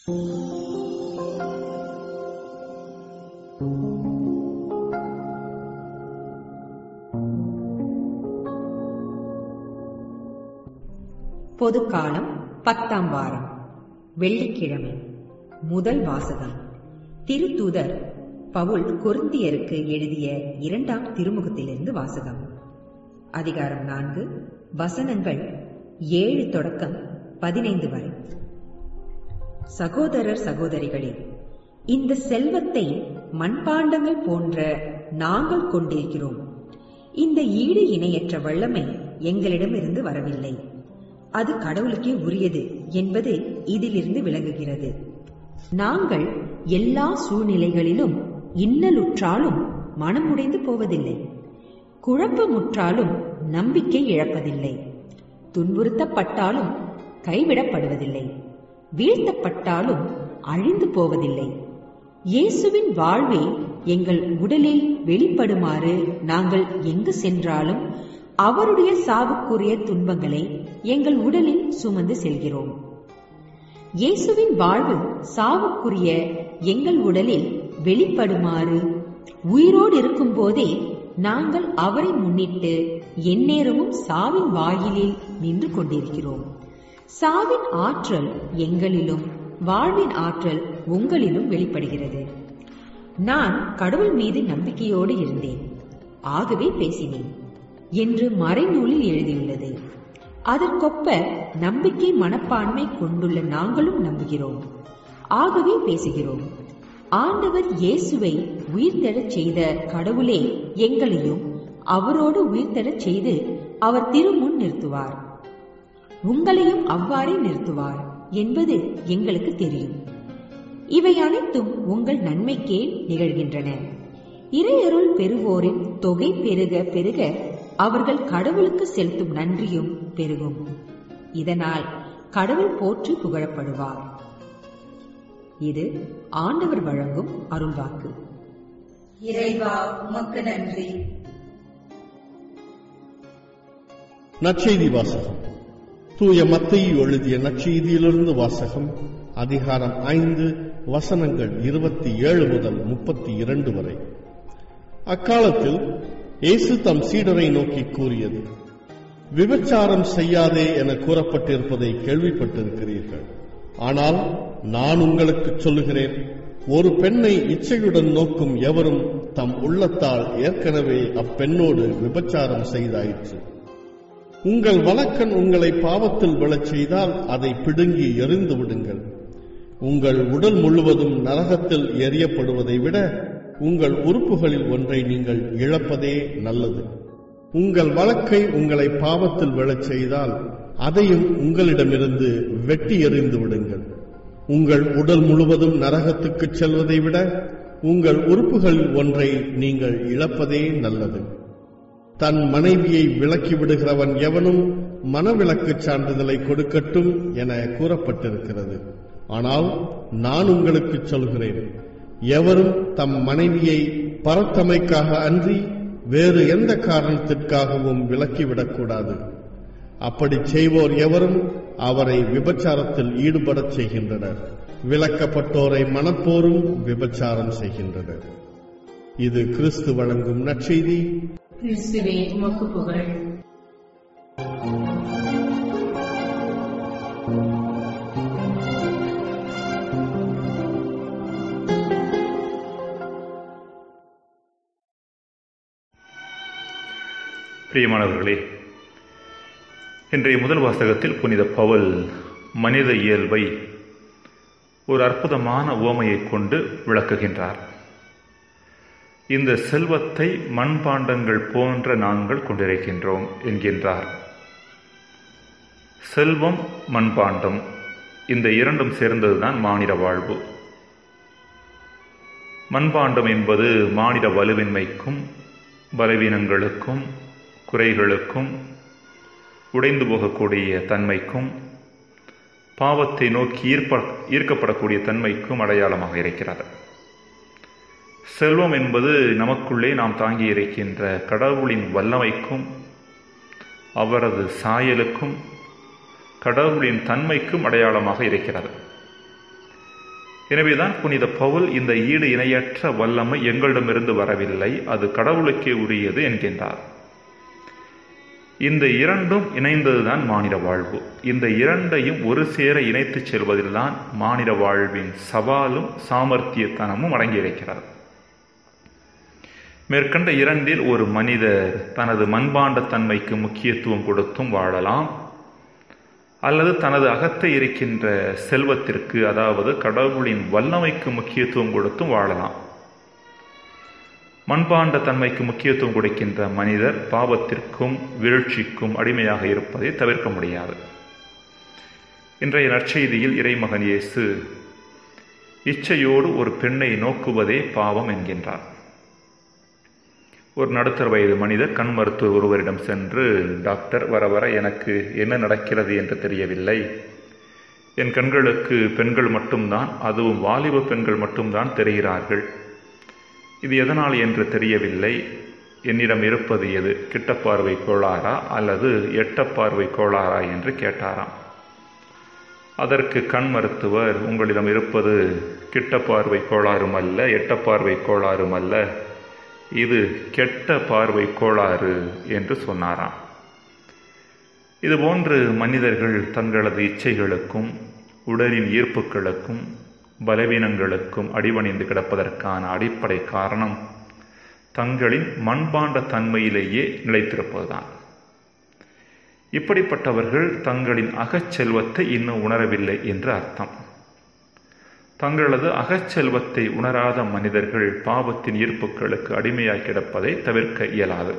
பொதுக்காலம் பத்தாம் வாரம் வெள்ளிக்கிழமை முதல் வாசகம் திருத்தூதர் பவுல் கொருந்தியருக்கு எழுதிய இரண்டாம் திருமுகத்திலிருந்து வாசகம் அதிகாரம் நான்கு வசனங்கள் ஏழு தொடக்கம் பதினைந்து வரை சகோதரர் சகோதரிகளே இந்த செல்வத்தை மண்பாண்டங்கள் போன்ற நாங்கள் கொண்டிருக்கிறோம் இந்த ஈடு இணையற்ற வல்லமை எங்களிடமிருந்து வரவில்லை அது கடவுளுக்கே உரியது என்பது இதிலிருந்து விளங்குகிறது நாங்கள் எல்லா சூழ்நிலைகளிலும் இன்னலுற்றாலும் மனமுடைந்து போவதில்லை குழப்பமுற்றாலும் நம்பிக்கை இழப்பதில்லை துன்புறுத்தப்பட்டாலும் கைவிடப்படுவதில்லை வீழ்த்தப்பட்டாலும் அழிந்து போவதில்லை இயேசுவின் வாழ்வே எங்கள் உடலில் வெளிப்படுமாறு நாங்கள் எங்கு சென்றாலும் அவருடைய சாவுக்குரிய துன்பங்களை எங்கள் உடலில் சுமந்து செல்கிறோம் இயேசுவின் வாழ்வு சாவுக்குரிய எங்கள் உடலில் வெளிப்படுமாறு உயிரோடு இருக்கும் போதே நாங்கள் அவரை முன்னிட்டு எந்நேரமும் சாவின் வாயிலில் நின்று கொண்டிருக்கிறோம் சாவின் ஆற்றல் எங்களிலும் வாழ்வின் ஆற்றல் உங்களிலும் வெளிப்படுகிறது நான் கடவுள் மீது நம்பிக்கையோடு இருந்தேன் ஆகவே பேசினேன் என்று மறைநூலில் எழுதியுள்ளது அதற்கொப்ப நம்பிக்கை மனப்பான்மை கொண்டுள்ள நாங்களும் நம்புகிறோம் ஆகவே பேசுகிறோம் ஆண்டவர் இயேசுவை உயிர்த்தெழச் செய்த கடவுளே எங்களையும் அவரோடு உயிர்த்தெழச் செய்து அவர் திருமுன் நிறுத்துவார் உங்களையும் அவ்வாறே நிறுத்துவார் என்பது எங்களுக்கு தெரியும் இவை அனைத்தும் உங்கள் நன்மைக்கே நிகழ்கின்றன இறையருள் பெறுவோரின் தொகை பெருக பெருக அவர்கள் கடவுளுக்கு செலுத்தும் நன்றியும் பெருகும் இதனால் கடவுள் போற்றி புகழப்படுவார் இது ஆண்டவர் வழங்கும் அருள்வாக்கு இறைவா உமக்கு நன்றி நற்செய்தி வாசகம் தூய மத்தையு எழுதிய நற்செய்தியிலிருந்து வாசகம் அதிகாரம் ஐந்து வசனங்கள் இருபத்தி ஏழு முதல் முப்பத்தி இரண்டு வரை அக்காலத்தில் இயேசு தம் சீடரை நோக்கி கூறியது விபச்சாரம் செய்யாதே என கூறப்பட்டிருப்பதை கேள்விப்பட்டிருக்கிறீர்கள் ஆனால் நான் உங்களுக்கு சொல்லுகிறேன் ஒரு பெண்ணை இச்சையுடன் நோக்கும் எவரும் தம் உள்ளத்தால் ஏற்கனவே அப்பெண்ணோடு விபச்சாரம் செய்தாயிற்று உங்கள் வழக்கன் உங்களை பாவத்தில் விழச் செய்தால் அதை பிடுங்கி எறிந்து விடுங்கள் உங்கள் உடல் முழுவதும் நரகத்தில் எரியப்படுவதை விட உங்கள் உறுப்புகளில் ஒன்றை நீங்கள் இழப்பதே நல்லது உங்கள் வழக்கை உங்களை பாவத்தில் விழச் செய்தால் அதையும் உங்களிடமிருந்து வெட்டி எறிந்து விடுங்கள் உங்கள் உடல் முழுவதும் நரகத்துக்கு செல்வதை விட உங்கள் உறுப்புகளில் ஒன்றை நீங்கள் இழப்பதே நல்லது தன் மனைவியை விலக்கி விடுகிறவன் எவனும் மனவிலக்குச் சான்றிதழை கொடுக்கட்டும் என கூறப்பட்டிருக்கிறது ஆனால் நான் உங்களுக்கு சொல்கிறேன் எவரும் தம் மனைவியை பரத்தமைக்காக அன்றி வேறு எந்த காரணத்திற்காகவும் விலக்கிவிடக்கூடாது அப்படி செய்வோர் எவரும் அவரை விபச்சாரத்தில் ஈடுபடச் செய்கின்றனர் விலக்கப்பட்டோரை மனப்போரும் விபச்சாரம் செய்கின்றனர் இது கிறிஸ்து வழங்கும் நற்செய்தி கிறிஸ்துவே உமக்கு புகழ் பிரியமானவர்களே இன்றைய முதல் வாசகத்தில் புனித பவுல் மனித இயல்பை ஒரு அற்புதமான உவமையை கொண்டு விளக்குகின்றார் இந்த செல்வத்தை மண்பாண்டங்கள் போன்ற நாங்கள் கொண்டிருக்கின்றோம் என்கின்றார் செல்வம் மண்பாண்டம் இந்த இரண்டும் சேர்ந்ததுதான் மானிட வாழ்வு மண்பாண்டம் என்பது மானிட வலுவின்மைக்கும் பலவீனங்களுக்கும் குறைகளுக்கும் உடைந்து போகக்கூடிய தன்மைக்கும் பாவத்தை நோக்கி ஈர்ப்ப ஈர்க்கப்படக்கூடிய தன்மைக்கும் அடையாளமாக இருக்கிறது செல்வம் என்பது நமக்குள்ளே நாம் தாங்கி இருக்கின்ற கடவுளின் வல்லமைக்கும் அவரது சாயலுக்கும் கடவுளின் தன்மைக்கும் அடையாளமாக இருக்கிறது எனவேதான் புனித பவுல் இந்த ஈடு இணையற்ற வல்லமை எங்களிடமிருந்து வரவில்லை அது கடவுளுக்கே உரியது என்கின்றார் இந்த இரண்டும் இணைந்ததுதான் மானிட வாழ்வு இந்த இரண்டையும் ஒரு சேர இணைத்துச் செல்வதில்தான் மானிட வாழ்வின் சவாலும் சாமர்த்தியத்தனமும் அடங்கியிருக்கிறது மேற்கண்ட இரண்டில் ஒரு மனிதர் தனது மண்பாண்ட தன்மைக்கு முக்கியத்துவம் கொடுத்தும் வாழலாம் அல்லது தனது அகத்தை இருக்கின்ற செல்வத்திற்கு அதாவது கடவுளின் வல்லமைக்கு முக்கியத்துவம் கொடுத்தும் வாழலாம் மண்பாண்ட தன்மைக்கு முக்கியத்துவம் கொடுக்கின்ற மனிதர் பாவத்திற்கும் வீழ்ச்சிக்கும் அடிமையாக இருப்பதை தவிர்க்க முடியாது இன்றைய நற்செய்தியில் இறைமகன் இயேசு இச்சையோடு ஒரு பெண்ணை நோக்குவதே பாவம் என்கின்றார் ஒரு நடுத்தர வயது மனிதர் கண் மருத்துவர் ஒருவரிடம் சென்று டாக்டர் வர வர எனக்கு என்ன நடக்கிறது என்று தெரியவில்லை என் கண்களுக்கு பெண்கள் மட்டும்தான் அதுவும் வாலிப பெண்கள் மட்டும்தான் தெரிகிறார்கள் இது எதனால் என்று தெரியவில்லை என்னிடம் இருப்பது எது கிட்டப்பார்வை கோளாறா அல்லது எட்டப்பார்வை கோளாறா என்று கேட்டாராம் அதற்கு கண் மருத்துவர் உங்களிடம் இருப்பது கிட்டப்பார்வை கோளாறும் அல்ல எட்டப்பார்வை கோளாறும் அல்ல இது கெட்ட பார்வை கோளாறு என்று சொன்னாராம் இதுபோன்று மனிதர்கள் தங்களது இச்சைகளுக்கும் உடலின் ஈர்ப்புகளுக்கும் பலவீனங்களுக்கும் அடிபணிந்து கிடப்பதற்கான அடிப்படை காரணம் தங்களின் மண்பாண்ட தன்மையிலேயே நிலைத்திருப்பதுதான் இப்படிப்பட்டவர்கள் தங்களின் அகச்செல்வத்தை இன்னும் உணரவில்லை என்று அர்த்தம் தங்களது அகச்செல்வத்தை உணராத மனிதர்கள் பாவத்தின் ஈர்ப்புகளுக்கு அடிமையாய் கிடப்பதை தவிர்க்க இயலாது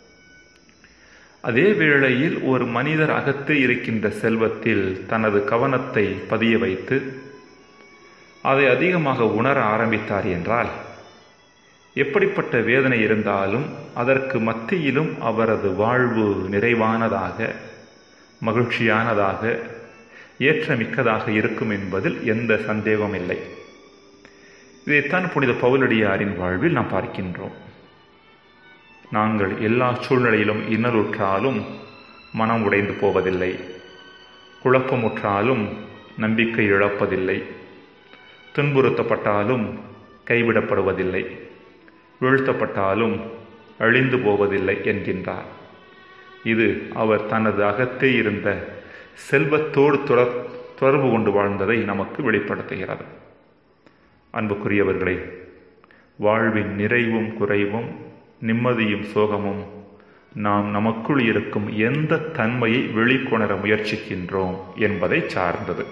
அதே வேளையில் ஒரு மனிதர் அகத்தே இருக்கின்ற செல்வத்தில் தனது கவனத்தை பதிய வைத்து அதை அதிகமாக உணர ஆரம்பித்தார் என்றால் எப்படிப்பட்ட வேதனை இருந்தாலும் அதற்கு மத்தியிலும் அவரது வாழ்வு நிறைவானதாக மகிழ்ச்சியானதாக ஏற்றமிக்கதாக இருக்கும் என்பதில் எந்த சந்தேகமும் இல்லை இதைத்தான் புனித பவுலடியாரின் வாழ்வில் நாம் பார்க்கின்றோம் நாங்கள் எல்லா சூழ்நிலையிலும் இன்னலுற்றாலும் மனம் உடைந்து போவதில்லை குழப்பமுற்றாலும் நம்பிக்கை இழப்பதில்லை துன்புறுத்தப்பட்டாலும் கைவிடப்படுவதில்லை வீழ்த்தப்பட்டாலும் அழிந்து போவதில்லை என்கின்றார் இது அவர் தனது அகத்தே இருந்த செல்வத்தோடு தொடர் தொடர்பு கொண்டு வாழ்ந்ததை நமக்கு வெளிப்படுத்துகிறது அன்புக்குரியவர்களே வாழ்வின் நிறைவும் குறைவும் நிம்மதியும் சோகமும் நாம் நமக்குள் இருக்கும் எந்த தன்மையை வெளிக்கொணர முயற்சிக்கின்றோம் என்பதை சார்ந்தது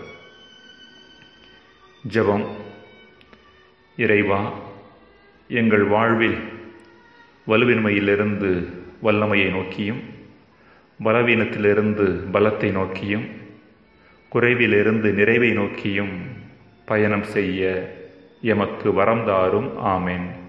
ஜெபம் இறைவா எங்கள் வாழ்வில் வலுவின்மையிலிருந்து வல்லமையை நோக்கியும் பலவீனத்திலிருந்து பலத்தை நோக்கியும் குறைவிலிருந்து நிறைவை நோக்கியும் பயணம் செய்ய எமக்கு வரம் தாரும் ஆமேன்